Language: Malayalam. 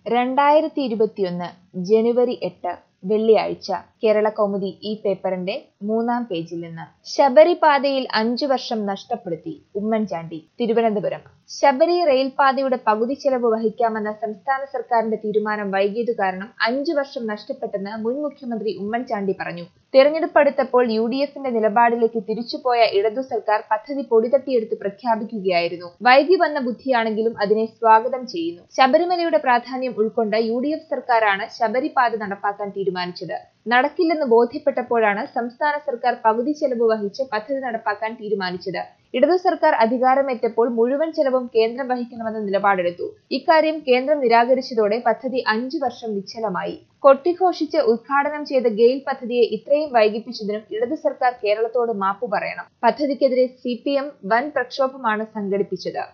രണ്ടായിരത്തി ഇരുപത്തിയൊന്ന് ജനുവരി എട്ട് വെള്ളിയാഴ്ച കേരള കൗമുദി ഈ പേപ്പറിന്റെ മൂന്നാം പേജിൽ നിന്ന് ശബരിപാതയിൽ അഞ്ചു വർഷം നഷ്ടപ്പെടുത്തി ഉമ്മൻചാണ്ടി തിരുവനന്തപുരം ശബരി റെയിൽപാതയുടെ പകുതി ചെലവ് വഹിക്കാമെന്ന സംസ്ഥാന സർക്കാരിന്റെ തീരുമാനം വൈകിയതു കാരണം അഞ്ചു വർഷം നഷ്ടപ്പെട്ടെന്ന് മുൻ മുഖ്യമന്ത്രി ഉമ്മൻചാണ്ടി പറഞ്ഞു തെരഞ്ഞെടുപ്പ് അടുത്തപ്പോൾ യു ഡി എഫിന്റെ നിലപാടിലേക്ക് തിരിച്ചുപോയ ഇടതു സർക്കാർ പദ്ധതി പൊടിതട്ടിയെടുത്ത് പ്രഖ്യാപിക്കുകയായിരുന്നു വൈകി വന്ന ബുദ്ധിയാണെങ്കിലും അതിനെ സ്വാഗതം ചെയ്യുന്നു ശബരിമലയുടെ പ്രാധാന്യം ഉൾക്കൊണ്ട് യു ഡി എഫ് സർക്കാരാണ് ശബരിപാത നടപ്പാക്കാൻ തീരുമാനിച്ചത് നടക്കില്ലെന്ന് ബോധ്യപ്പെട്ടപ്പോഴാണ് സംസ്ഥാന സർക്കാർ പകുതി ചെലവ് വഹിച്ച് പദ്ധതി നടപ്പാക്കാൻ തീരുമാനിച്ചത് ഇടതു സർക്കാർ അധികാരമേറ്റപ്പോൾ മുഴുവൻ ചെലവും കേന്ദ്രം വഹിക്കണമെന്ന നിലപാടെടുത്തു ഇക്കാര്യം കേന്ദ്രം നിരാകരിച്ചതോടെ പദ്ധതി അഞ്ചു വർഷം നിശ്ചലമായി കൊട്ടിഘോഷിച്ച് ഉദ്ഘാടനം ചെയ്ത ഗെയിൽ പദ്ധതിയെ ഇത്രയും വൈകിപ്പിച്ചതിനും ഇടതു സർക്കാർ കേരളത്തോട് മാപ്പു പറയണം പദ്ധതിക്കെതിരെ സി വൻ പ്രക്ഷോഭമാണ് സംഘടിപ്പിച്ചത്